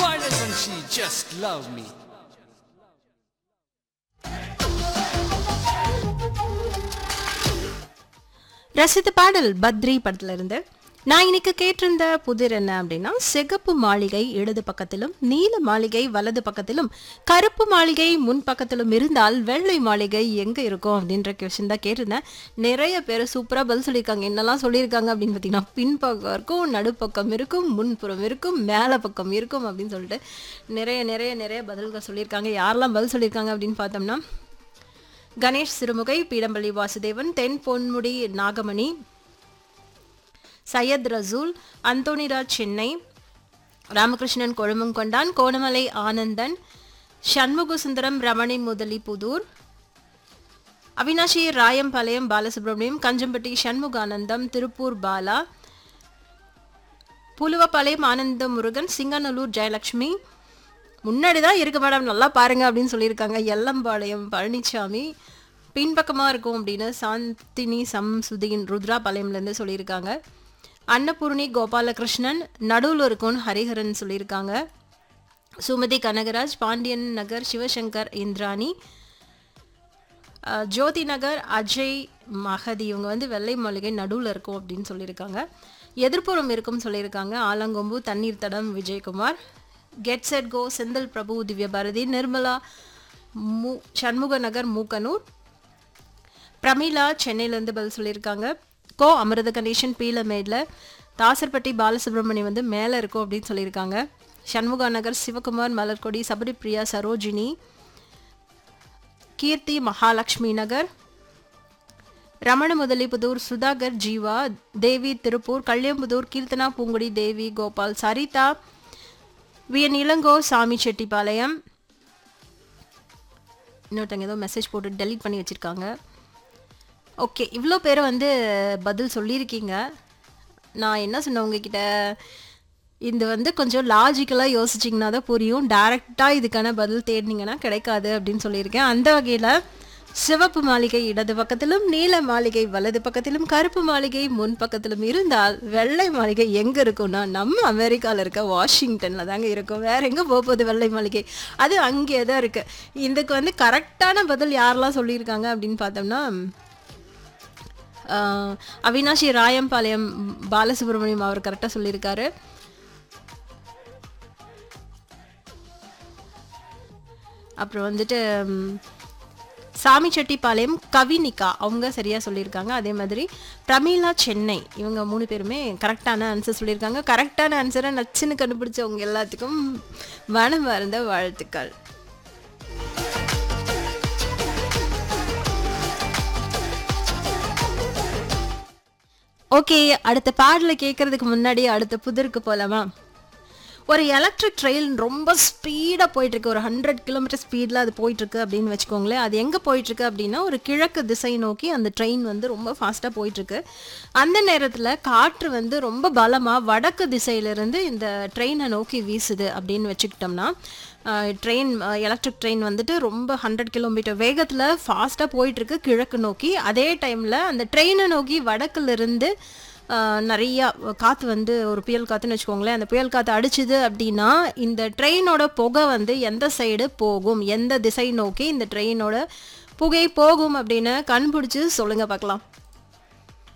Why doesn't she just love me? ரசித்த பாடல் பத்ரி படத்துல இருந்து நான் இன்னைக்கு கேட்டிருந்த புதிர் என்ன அப்படின்னா சிகப்பு மாளிகை இடது பக்கத்திலும் நீல மாளிகை வலது பக்கத்திலும் கருப்பு மாளிகை முன் பக்கத்திலும் இருந்தால் வெள்ளை மாளிகை எங்க இருக்கும் அப்படின்ற கொஸ்டின் தான் கேட்டிருந்தேன் நிறைய பேர் சூப்பரா பதில் சொல்லியிருக்காங்க என்னெல்லாம் சொல்லியிருக்காங்க அப்படின்னு பார்த்தீங்கன்னா பின்பக்கம் இருக்கும் நடுப்பக்கம் இருக்கும் முன்புறம் இருக்கும் மேலே பக்கம் இருக்கும் அப்படின்னு சொல்லிட்டு நிறைய நிறைய நிறைய பதில்கள் சொல்லியிருக்காங்க யாரெல்லாம் பதில் சொல்லியிருக்காங்க அப்படின்னு பார்த்தோம்னா கணேஷ் சிறுமுகை பீடம்பள்ளி வாசுதேவன் தென் பொன்முடி நாகமணி சையத் ரசூல் அந்தோனிராஜ் சென்னை ராமகிருஷ்ணன் கொழுமங்கொண்டான் கோணமலை ஆனந்தன் சண்முகசுந்தரம் ரமணி முதலி புதூர் அவினாஷி ராயம்பாளையம் பாலசுப்ரமணியம் கஞ்சம்பட்டி சண்முகானந்தம் திருப்பூர் பாலா புலுவப்பாளையம் ஆனந்த முருகன் சிங்கநல்லூர் ஜெயலட்சுமி முன்னாடி தான் இருக்கு மேடம் நல்லா பாருங்க அப்படின்னு சொல்லியிருக்காங்க எல்லம்பாளையம் பழனிசாமி பின்பக்கமாக இருக்கும் அப்படின்னு சாந்தினி சம்சுதீன் ருத்ராபாளையம்லேருந்து சொல்லியிருக்காங்க அன்னபூர்ணி கோபாலகிருஷ்ணன் நடுவில் இருக்கும்னு ஹரிஹரன் சொல்லியிருக்காங்க சுமதி கனகராஜ் பாண்டியன் நகர் சிவசங்கர் இந்திராணி அஹ், ஜோதி நகர் அஜய் மகதி இவங்க வந்து வெள்ளை மாளிகை நடுவில் இருக்கும் அப்படின்னு சொல்லியிருக்காங்க எதிர்ப்புறம் இருக்கும் சொல்லியிருக்காங்க ஆலங்கொம்பு தண்ணீர் தடம் Vijayakumar get set go Senthil Prabhu Divya Bharathi Nirmala மு சண்முக நகர் மூக்கனூர் பிரமிளா சென்னையிலேருந்து பதில் சொல்லியிருக்காங்க கோ அமிர்த கணேசன் பீலமேடில் தாசர்பட்டி பாலசுப்ரமணியம் வந்து மேலே இருக்கும் அப்படின்னு சொல்லியிருக்காங்க சண்முகா நகர் சிவகுமார் மலர்கொடி சபரிப்ரியா சரோஜினி கீர்த்தி மகாலட்சுமி நகர் ரமண முதலிபுதூர் சுதாகர் ஜீவா தேவி திருப்பூர் கல்யாம்புதூர் கீர்த்தனா பூங்குடி தேவி கோபால் சரிதா வியன் இளங்கோ சாமி செட்டிப்பாளையம் இன்னொருத்தங்க ஏதோ மெசேஜ் போட்டு டெலீட் பண்ணி வச்சுருக்காங்க ஓகே இவ்வளோ பேர் வந்து பதில் சொல்லியிருக்கீங்க நான் என்ன சொன்னேன் உங்ககிட்ட இது வந்து கொஞ்சம் லாஜிக்கலாக யோசிச்சிங்கன்னா தான் புரியும் டேரெக்டாக இதுக்கான பதில் தேடினீங்கன்னா கிடைக்காது அப்படின்னு சொல்லியிருக்கேன் அந்த வகையில் சிவப்பு மாளிகை இடது பக்கத்திலும் நீல மாளிகை வலது பக்கத்திலும் கருப்பு மாளிகை முன் பக்கத்திலும் இருந்தால் வெள்ளை மாளிகை எங்கே இருக்கும்னா நம்ம அமெரிக்காவில் இருக்க வாஷிங்டனில் தாங்க இருக்கும் வேற எங்கே போக போகுது வெள்ளை மாளிகை அது அங்கே தான் இருக்குது இதுக்கு வந்து கரெக்டான பதில் யாரெல்லாம் சொல்லியிருக்காங்க அப்படின்னு பார்த்தோம்னா ஆஹ் அவினாஷி ராயம்பாளையம் பாலசுப்ரமணியம் அவர் கரெக்டாக சொல்லியிருக்காரு அப்புறம் வந்துட்டு ம், சாமிச்செட்டிப்பாளையம் கவினிகா அவங்க சரியாக சொல்லியிருக்காங்க அதே மாதிரி பிரமீளா சென்னை இவங்க மூணு பேருமே கரெக்டான ஆன்சர் சொல்லியிருக்காங்க கரெக்டான ஆன்சரை நச்சுன்னு கண்டுபிடிச்சவங்க எல்லாத்துக்கும் மனம் மறந்த வாழ்த்துக்கள் ஓகே அடுத்த பாடலை கேட்கறதுக்கு முன்னாடி அடுத்த புதிருக்கு போகலாமா ஒரு எலக்ட்ரிக் ட்ரெயின் ரொம்ப ஸ்பீடாக போயிட்டுருக்கு ஒரு ஹண்ட்ரட் கிலோமீட்டர் ஸ்பீடில் அது போயிட்டுருக்கு அப்படின்னு வச்சுக்கோங்களேன் அது எங்கே போயிட்டுருக்கு அப்படின்னா ஒரு கிழக்கு திசை நோக்கி அந்த ட்ரெயின் வந்து ரொம்ப ஃபாஸ்ட்டாக போயிட்டுருக்கு அந்த நேரத்தில் காற்று வந்து ரொம்ப பலமாக வடக்கு திசையிலிருந்து இந்த ட்ரெயினை நோக்கி வீசுது அப்படின்னு வச்சுக்கிட்டோம்னா ட்ரெயின் எலக்ட்ரிக் ட்ரெயின் வந்துட்டு ரொம்ப ஹண்ட்ரட் கிலோமீட்டர் வேகத்தில் ஃபாஸ்ட்டாக போயிட்டுருக்கு கிழக்கு நோக்கி அதே டைமில் அந்த ட்ரெயினை நோக்கி வடக்குலேருந்து நிறையா காற்று வந்து ஒரு புயல் காற்றுன்னு வச்சுக்கோங்களேன் அந்த புயல் காற்று அடிச்சுது அப்படின்னா இந்த ட்ரெயினோட புகை வந்து எந்த சைடு போகும் எந்த திசை நோக்கி இந்த ட்ரெயினோட புகை போகும் அப்படின்னு கண்பிடிச்சு சொல்லுங்க பார்க்கலாம்